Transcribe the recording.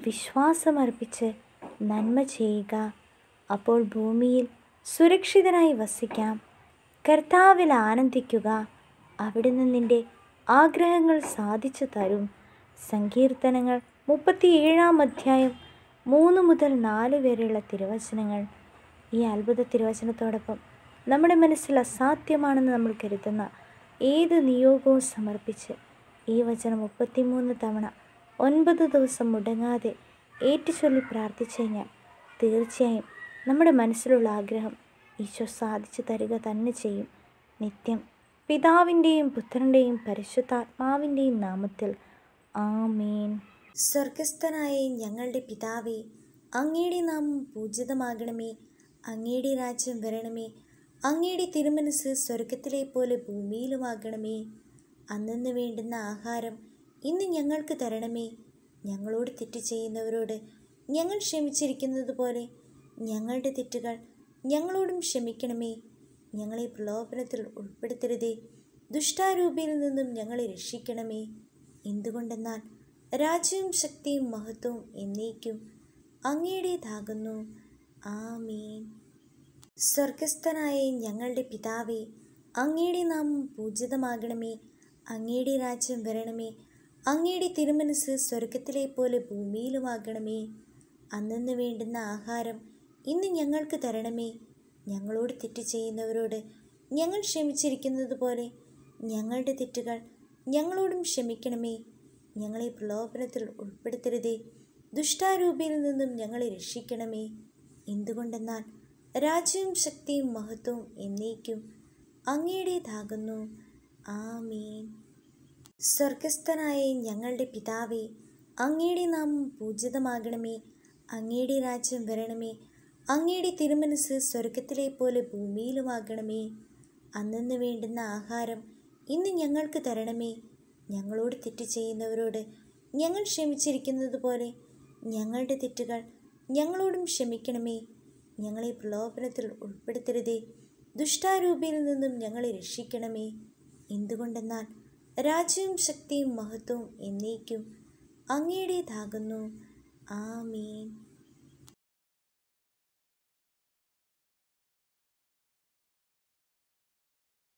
വിശ്വാസമർപ്പിച്ച് നന്മ ചെയ്യുക അപ്പോൾ ഭൂമിയിൽ സുരക്ഷിതനായി വസിക്കാം കർത്താവിൽ ആനന്ദിക്കുക അവിടുന്ന് നിന്റെ ആഗ്രഹങ്ങൾ സാധിച്ചു തരും സങ്കീർത്തനങ്ങൾ മുപ്പത്തിയേഴാം അധ്യായം മൂന്ന് മുതൽ നാല് വരെയുള്ള തിരുവചനങ്ങൾ ഈ അത്ഭുത തിരുവചനത്തോടൊപ്പം നമ്മുടെ മനസ്സിൽ അസാധ്യമാണെന്ന് നമ്മൾ കരുതുന്ന ഏത് നിയോഗവും സമർപ്പിച്ച് ഈ വചനം മുപ്പത്തിമൂന്ന് തവണ ഒൻപത് ദിവസം മുടങ്ങാതെ ഏറ്റുചൊല്ലി പ്രാർത്ഥിച്ചു കഴിഞ്ഞാൽ തീർച്ചയായും നമ്മുടെ മനസ്സിലുള്ള ആഗ്രഹം ഈശോ സാധിച്ചു തരിക തന്നെ ചെയ്യും നിത്യം പിതാവിൻ്റെയും പുത്രൻ്റെയും പരിശുദ്ധാത്മാവിൻ്റെയും നാമത്തിൽ ആമേൻ സ്വർഗസ്ഥനായ ഞങ്ങളുടെ പിതാവേ അങ്ങയുടെ നാമം പൂജിതമാകണമേ അങ്ങയുടെ രാജ്യം വരണമേ അങ്ങയുടെ തിരുമനസ് സ്വർഗത്തിലെ പോലെ ഭൂമിയിലുമാകണമേ അന്നു വേണ്ടുന്ന ആഹാരം ഇന്ന് ഞങ്ങൾക്ക് തരണമേ ഞങ്ങളോട് തെറ്റ് ചെയ്യുന്നവരോട് ഞങ്ങൾ ക്ഷമിച്ചിരിക്കുന്നത് പോലെ ഞങ്ങളുടെ തെറ്റുകൾ ഞങ്ങളോടും ക്ഷമിക്കണമേ ഞങ്ങളെ പ്രലോഭനത്തിൽ ഉൾപ്പെടുത്തരുതേ ദുഷ്ടാരൂപിയിൽ നിന്നും ഞങ്ങളെ രക്ഷിക്കണമേ എന്തുകൊണ്ടെന്നാൽ രാജ്യവും ശക്തിയും മഹത്വവും എന്നേക്കും അങ്ങയുടേതാകുന്നു ആമീൻ സ്വർഗസ്ഥനായ ഞങ്ങളുടെ പിതാവേ അങ്ങയുടെ നാമം പൂജിതമാകണമേ അങ്ങയുടെ രാജ്യം വരണമേ അങ്ങയുടെ തിരുമനസ് സ്വർഗത്തിലെ പോലെ ഭൂമിയിലുമാകണമേ അന്നു വേണ്ടുന്ന ആഹാരം ഇന്ന് ഞങ്ങൾക്ക് തരണമേ ഞങ്ങളോട് തെറ്റ് ചെയ്യുന്നവരോട് ഞങ്ങൾ ക്ഷമിച്ചിരിക്കുന്നത് പോലെ ഞങ്ങളുടെ തെറ്റുകൾ ഞങ്ങളോടും ക്ഷമിക്കണമേ ഞങ്ങളെ പ്രലോഭനത്തിൽ ഉൾപ്പെടുത്തരുതേ ദുഷ്ടാരൂപിയിൽ നിന്നും ഞങ്ങളെ രക്ഷിക്കണമേ എന്തുകൊണ്ടെന്നാൽ രാജ്യവും ശക്തിയും മഹത്വവും എന്നേക്കും അങ്ങയുടേതാകുന്നു ആമീൻ സ്വർഗസ്ഥനായ ഞങ്ങളുടെ പിതാവേ അങ്ങയുടെ നാമം പൂജിതമാകണമേ അങ്ങയുടെ രാജ്യം വരണമേ അങ്ങയുടെ തിരുമനസ് സ്വർഗത്തിലെ പോലെ ഭൂമിയിലുമാകണമേ അന്നു വേണ്ടുന്ന ആഹാരം ഇന്ന് ഞങ്ങൾക്ക് തരണമേ ഞങ്ങളോട് തെറ്റ് ചെയ്യുന്നവരോട് ഞങ്ങൾ ക്ഷമിച്ചിരിക്കുന്നത് പോലെ ഞങ്ങളുടെ തെറ്റുകൾ ഞങ്ങളോടും ക്ഷമിക്കണമേ ഞങ്ങളെ പ്രലോഭനത്തിൽ ഉൾപ്പെടുത്തരുതേ ദുഷ്ടാരൂപിയിൽ നിന്നും ഞങ്ങളെ രക്ഷിക്കണമേ എന്തുകൊണ്ടെന്നാൽ രാജ്യവും ശക്തിയും മഹത്വവും എന്നേക്കും അങ്ങയുടേതാകുന്നു ആമീൻ